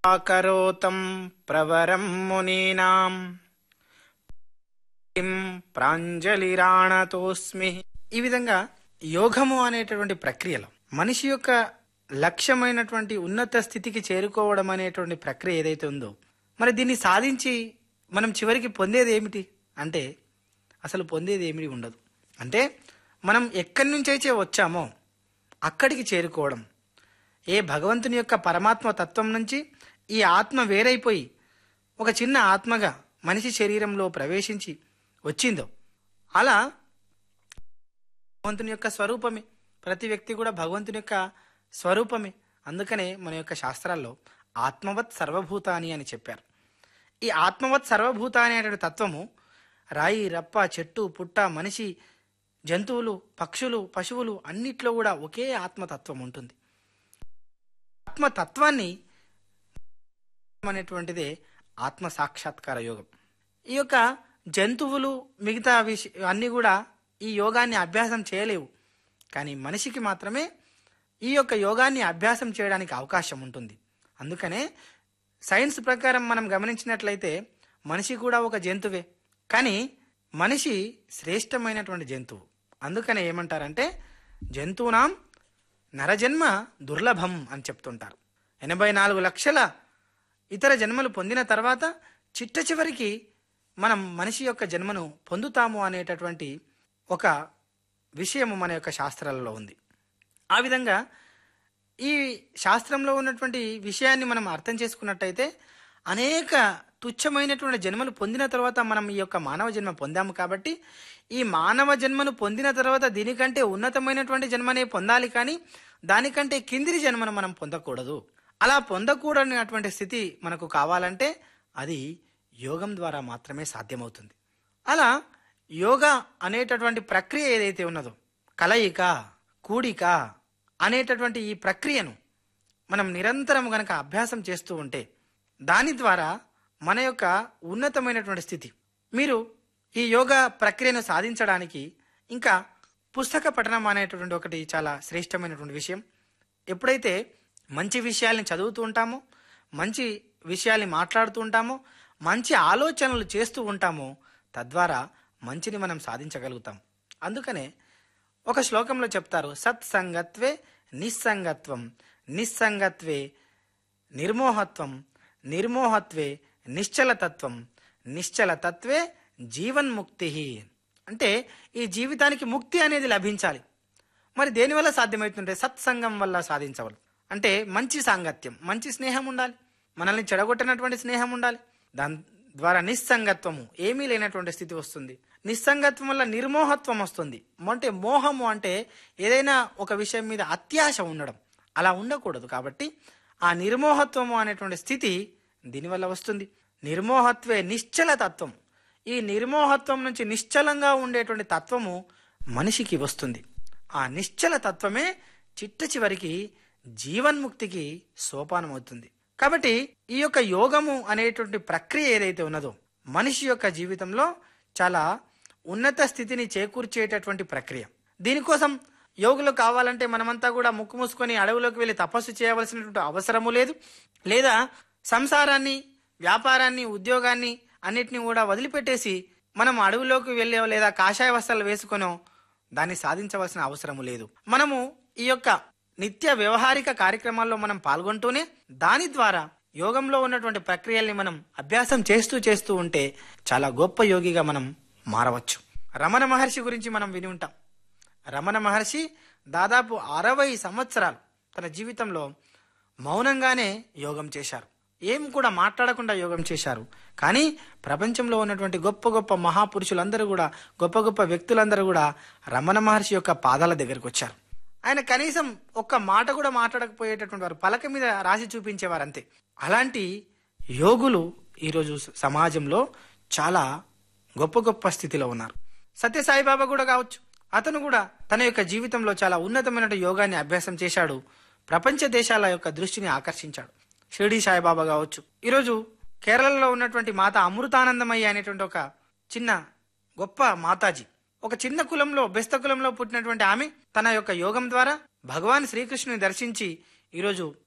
ఆకరోతం ప్రవరం మునీనాం కిం ప్రాంజలిరాణతోస్మి ఈ విధంగా యోగము అనేటటువంటి ప్రక్రియలో మనిషి యొక్క లక్ష్యమైనటువంటి ఉన్నత స్థితికి చేరుకోవడం అనేటువంటి ప్రక్రియ ఏదైతే ఉందో మరి దీన్ని సాధించి మనం చివరికి పొందేది ఏమిటి అంటే అసలు పొందేది ఏమిటి ఉండదు అంటే మనం ఎక్కడి నుంచి అయితే వచ్చామో అక్కడికి చేరుకోవడం ఏ భగవంతుని యొక్క పరమాత్మ తత్వం నుంచి ఈ ఆత్మ వేరైపోయి ఒక చిన్న ఆత్మగా మనిషి శరీరంలో ప్రవేశించి వచ్చిందో అలా భగవంతుని యొక్క స్వరూపమే ప్రతి వ్యక్తి కూడా భగవంతుని యొక్క స్వరూపమే అందుకనే మన యొక్క శాస్త్రాల్లో ఆత్మవత్ సర్వభూతాని అని చెప్పారు ఈ ఆత్మవత్ సర్వభూతాని అనేటువంటి తత్వము రాయి రప్ప చెట్టు పుట్ట మనిషి జంతువులు పక్షులు పశువులు అన్నిట్లో కూడా ఒకే ఆత్మతత్వం ఉంటుంది ఆత్మతత్వాన్ని అనేటువంటిదే ఆత్మ సాక్షాత్కార యోగం ఈ యొక్క జంతువులు మిగతా విష అన్నీ కూడా ఈ యోగాన్ని అభ్యాసం చేయలేవు కానీ మనిషికి మాత్రమే ఈ యొక్క యోగాన్ని అభ్యాసం చేయడానికి అవకాశం ఉంటుంది అందుకనే సైన్స్ ప్రకారం మనం గమనించినట్లయితే మనిషి కూడా ఒక జంతువే కానీ మనిషి శ్రేష్టమైనటువంటి జంతువు అందుకనే ఏమంటారంటే జంతువునాం నరజన్మ దుర్లభం అని చెప్తుంటారు ఎనభై నాలుగు లక్షల ఇతర జన్మలు పొందిన తర్వాత చిట్ట చివరికి మనం మనిషి యొక్క జన్మను పొందుతాము అనేటటువంటి ఒక విషయము మన యొక్క శాస్త్రాలలో ఉంది ఆ విధంగా ఈ శాస్త్రంలో ఉన్నటువంటి విషయాన్ని మనం అర్థం చేసుకున్నట్టయితే అనేక తుచ్చమైనటువంటి జన్మలు పొందిన తర్వాత మనం ఈ యొక్క మానవ జన్మ పొందాము కాబట్టి ఈ మానవ జన్మను పొందిన తర్వాత దీనికంటే ఉన్నతమైనటువంటి జన్మనే పొందాలి కానీ దానికంటే కిందిరి జన్మను మనం పొందకూడదు అలా పొందకూడనటువంటి స్థితి మనకు కావాలంటే అది యోగం ద్వారా మాత్రమే సాధ్యమవుతుంది అలా యోగా అనేటటువంటి ప్రక్రియ ఏదైతే ఉన్నదో కలయిక కూడిక అనేటటువంటి ఈ ప్రక్రియను మనం నిరంతరం గనక అభ్యాసం చేస్తూ ఉంటే దాని ద్వారా మన యొక్క ఉన్నతమైనటువంటి స్థితి మీరు ఈ యోగా ప్రక్రియను సాధించడానికి ఇంకా పుస్తక పఠనం అనేటటువంటి ఒకటి చాలా శ్రేష్టమైనటువంటి విషయం ఎప్పుడైతే మంచి విషయాల్ని చదువుతూ ఉంటామో మంచి విషయాల్ని మాట్లాడుతూ ఉంటామో మంచి ఆలోచనలు చేస్తూ ఉంటామో తద్వారా మంచిని మనం సాధించగలుగుతాం అందుకనే ఒక శ్లోకంలో చెప్తారు సత్సంగత్వే నిస్సంగత్వం నిస్సంగత్వే నిర్మోహత్వం నిర్మోహత్వే నిశ్చలతత్వం నిశ్చలతత్వే జీవన్ముక్తి అంటే ఈ జీవితానికి ముక్తి అనేది లభించాలి మరి దేనివల్ల సాధ్యమవుతుంటే సత్సంగం వల్ల సాధించవాలి అంటే మంచి సాంగత్యం మంచి స్నేహం ఉండాలి మనల్ని చెడగొట్టినటువంటి స్నేహం ఉండాలి దాని ద్వారా నిస్సంగత్వము ఏమీ లేనటువంటి స్థితి వస్తుంది నిస్సంగత్వం వల్ల నిర్మోహత్వం వస్తుంది అంటే మోహము అంటే ఏదైనా ఒక విషయం మీద అత్యాశ ఉండడం అలా ఉండకూడదు కాబట్టి ఆ నిర్మోహత్వము అనేటువంటి స్థితి దీనివల్ల వస్తుంది నిర్మోహత్వే నిశ్చల తత్వం ఈ నిర్మోహత్వం నుంచి నిశ్చలంగా ఉండేటువంటి తత్వము మనిషికి వస్తుంది ఆ నిశ్చల తత్వమే చిట్ట చివరికి జీవన్ముక్తికి సోపానం అవుతుంది కాబట్టి ఈ యొక్క యోగము అనేటువంటి ప్రక్రియ ఏదైతే ఉన్నదో మనిషి యొక్క జీవితంలో చాలా ఉన్నత స్థితిని చేకూర్చేటటువంటి ప్రక్రియ దీనికోసం యోగులు కావాలంటే మనమంతా కూడా ముక్కు మూసుకొని అడవిలోకి వెళ్ళి తపస్సు చేయవలసినటువంటి అవసరము లేదు లేదా సంసారాన్ని వ్యాపారాన్ని ఉద్యోగాన్ని అన్నిటిని కూడా వదిలిపెట్టేసి మనం అడవిలోకి వెళ్ళే లేదా కాషాయ వస్త్రాలు వేసుకొనో దాన్ని సాధించవలసిన అవసరము లేదు మనము ఈ యొక్క నిత్య వ్యవహారిక కార్యక్రమాల్లో మనం పాల్గొంటూనే దాని ద్వారా యోగంలో ఉన్నటువంటి ప్రక్రియల్ని మనం అభ్యాసం చేస్తూ చేస్తూ ఉంటే చాలా గొప్ప యోగిగా మనం మారవచ్చు రమణ మహర్షి గురించి మనం విని ఉంటాం రమణ మహర్షి దాదాపు అరవై సంవత్సరాలు తన జీవితంలో మౌనంగానే యోగం చేశారు ఏం కూడా మాట్లాడకుండా యోగం చేశారు కానీ ప్రపంచంలో ఉన్నటువంటి గొప్ప గొప్ప మహాపురుషులందరూ కూడా గొప్ప గొప్ప వ్యక్తులందరూ కూడా రమణ మహర్షి యొక్క పాదాల దగ్గరకు వచ్చారు ఆయన కనీసం ఒక్క మాట కూడా మాట్లాడకపోయేటటువంటి వారు పలక మీద రాసి చూపించేవారు అంతే అలాంటి యోగులు ఈరోజు సమాజంలో చాలా గొప్ప గొప్ప స్థితిలో ఉన్నారు సత్యసాయిబాబా కూడా కావచ్చు అతను కూడా తన యొక్క జీవితంలో చాలా ఉన్నతమైన యోగాన్ని అభ్యాసం చేశాడు ప్రపంచ దేశాల యొక్క దృష్టిని ఆకర్షించాడు షిరిడి సాయిబాబా కావచ్చు ఈరోజు కేరళలో ఉన్నటువంటి మాత అమృతానందమయ్య అనేటువంటి ఒక చిన్న గొప్ప మాతాజీ ఒక చిన్న కులంలో బెస్త కులంలో పుట్టినటువంటి ఆమె తన యొక్క యోగం ద్వారా భగవాన్ శ్రీకృష్ణుని దర్శించి ఈరోజు